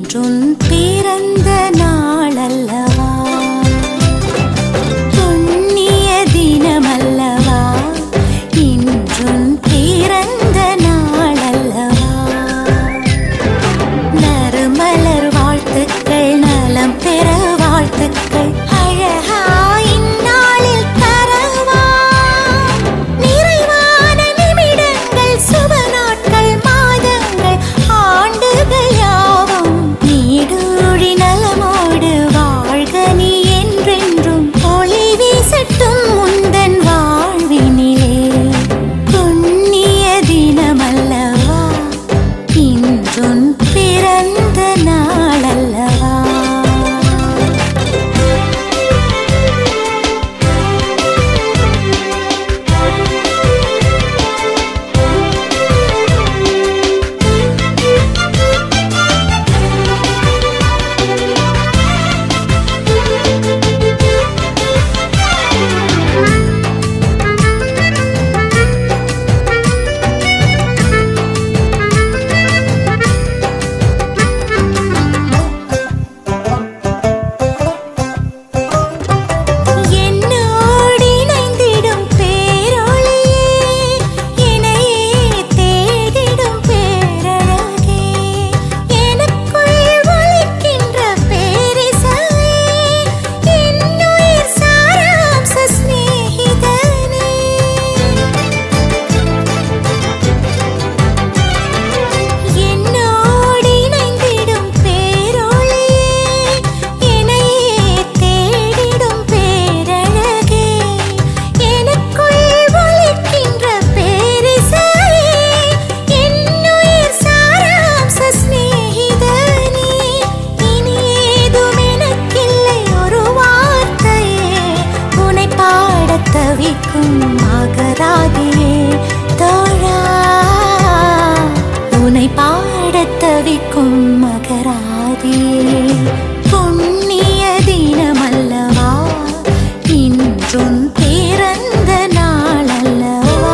இன்றும் பிறந்த நாளல்லவா புண்ணிய தினமல்லவா இன்றும் பிறந்த நாளல்லவா நறுமலர் வாழ்த்துக்கள் நலம் பெற வாழ்த்துக்கள் அழகா இந்நாளில் தரவா நிறைவான நிமிடங்கள் சுப நாட்கள் மாதங்கள் ஆண்டுகள் யாவும் நீடூழி நலமோடு வாழ்க நீ என்றென்றும் ஒளி வீசட்டும் முந்தன் வாழ்வினிலே புண்ணிய தினமல்லவா இன்றும் பிறந்த நாளல்லவா என்னோடு இணைந்திடும் பேரொளியே இணையே தேடிடும் பேரழகே எனக்குள் ஒலிக்கின்ற பேரிசவே என்னுயிர் சாராம்ச சிநேகிதனே என்னோடு இணைந்திடும் பேரொளியே இணையே தேடிடும் பேரழகே எனக்குள் ஒலிக்கின்ற பேரிசவே என்னுயிர் சாராம்ச சிநேகிதனே இனி ஏதும் எனக்கில்லை ஒரு வார்த்தையே உன்னை பாடத் தவிக்கும் மகராதியே தோழா உன்னை பாடத் தவிக்கும் மகராதியே புண்ணிய தினமல்லவா இன்றும் பிறந்த நாளல்லவா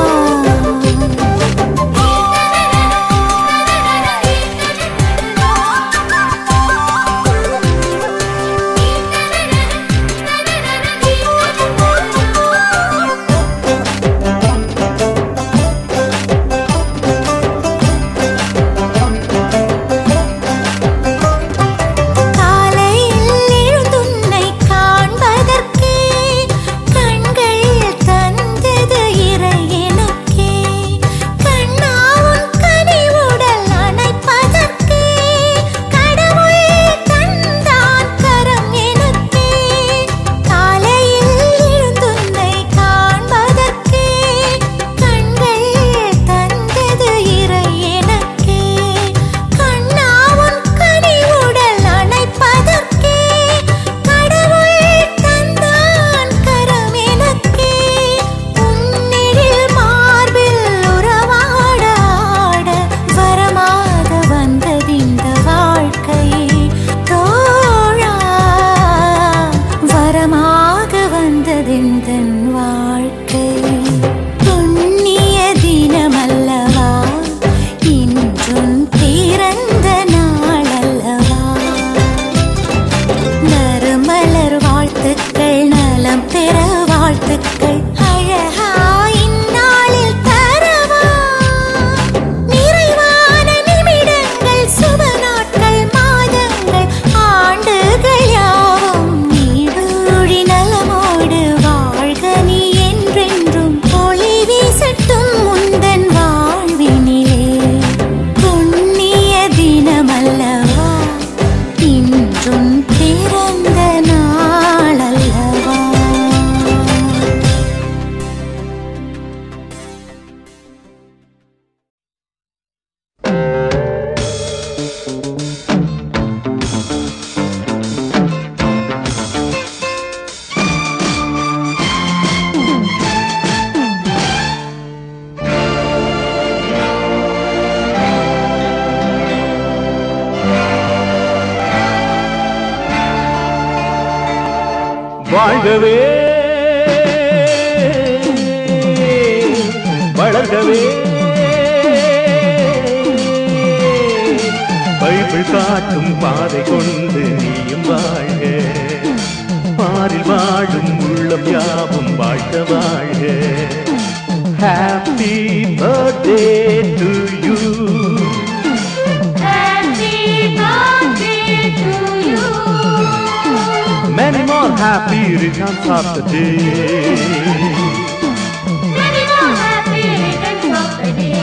காலையில் எழுந்துன்னை காண்பதற்கே கண்கள் தந்தது இறை எனக்கே கண்ணா உன் கனிவுடல் அணைப்பதற்கே கடவுள் தந்தான் கரம் எனக்கே காலையில் எழுந்துன்னை காண்பதற்கே கண்கள் தந்தது இறை எனக்கே கண்ணா உன் கனிவுடல் அணைப்பதற்கே கடவுள் தந்தான் கரம் எனக்கே உன்னிழில் மார்பில் உறவாட ஆட வரமாக வந்ததிந்த வாழ்க்கை தோழா வரமாக வந்ததிந்த வாழ்க்கை புண்ணிய தினமல்லவா இன்றும் பிறந்த நாளல்லவா நறுமலர் வாழ்த்துக்கள் நலம் பெற வாழ்த்துக்கள் அழகா இந்நாளில் தரவா நிறைவான நிமிடங்கள் சுப நாட்கள் மாதங்கள் ஆண்டுகள் யாவும் நீடூழி நலமோடு வாழ்க நீ என்றென்றும் ஒளி வீசட்டும் முந்தன் வாழ்வினிலே புண்ணிய தினமல்லவா இன்றும் பிறந்த நாளல்லவா வாழ்கவே வளர்கவே பைபிள் பைபிள் காட்டும் பாதை கொண்டு நீயும் வாழ்க பாரில் வாழும் உள்ளம் யாவும் வாழ்க வாழ்க happy birthday to you Happy birthday to you. Many more happy returns of the day. Many more happy returns of the day.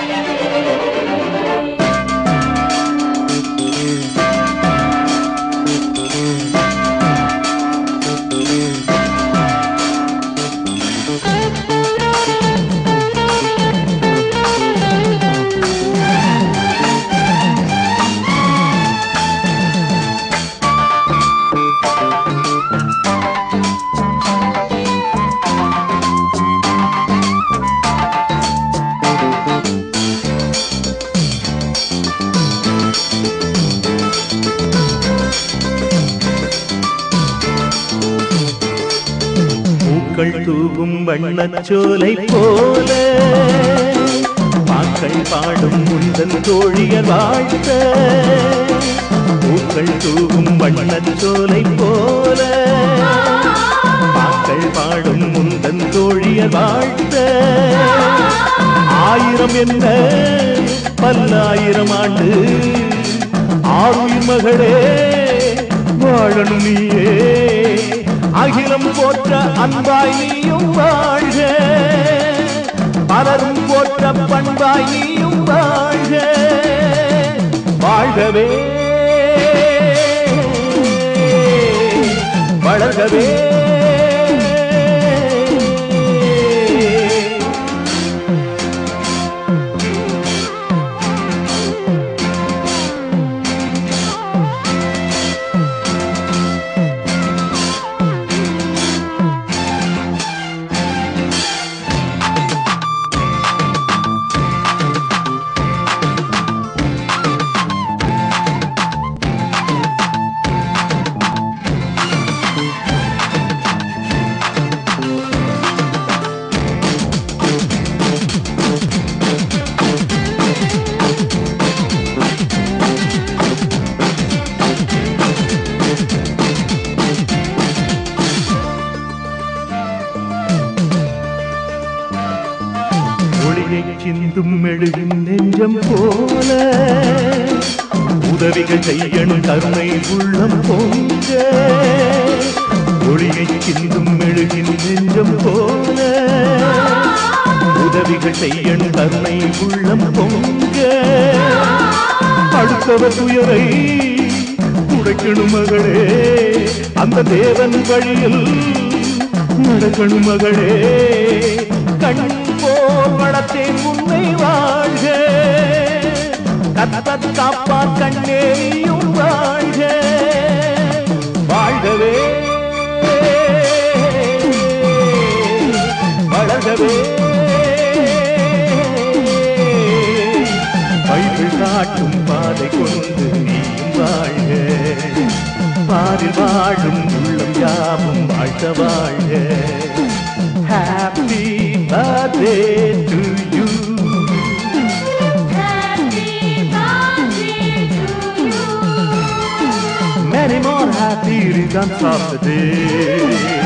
பூக்கள் தூவும் வண்ணச்சோலை போல பாக்கள் பாடும் முந்தன் தோழியர் வாழ்த்த பூக்கள் தூவும் வண்ணச்சோலை போல பாக்கள் பாடும் முந்தன் தோழியர் வாழ்த்த ஆயிரம் என்ன பல்லாயிரம் ஆண்டு ஆறுயிர் மகளே வாழணும் நீயே அகிலம் போற்ற அன்பாய் நீயும் வாழ்க பலரும் போற்ற பண்பாய் நீயும் வாழ்க வாழ்கவே வளர்கவே ஒளியை சிந்தும் மெழுகின் நெஞ்சம் போல உதவிகள் செய்யணும் கருணை உள்ளம் பொங்க ஒளியை சிந்தும் மெழுகின் நெஞ்சம் போல உதவிகள் செய்யணும் கருணை உள்ளம் பொங்க அடுத்தவர் துயரை துடைக்கணும் மகளே அந்த தேவன் வழியில் நடக்கணும் மகளே கண் போல் வளர்த்தேன் உன்னை வாழ்க கத்தத் காப்பார் கண்ணேயும் வாழ்க வாழ்கவே வளர்கவே பைபிள் காட்டும் பாதை கொண்டு நீயும் வாழ்க பாரில் வாழும் உள்ளம் யாவும் வாழ்த்த வாழ்க happy birthday to you Happy birthday to you. Many more happy returns of the day.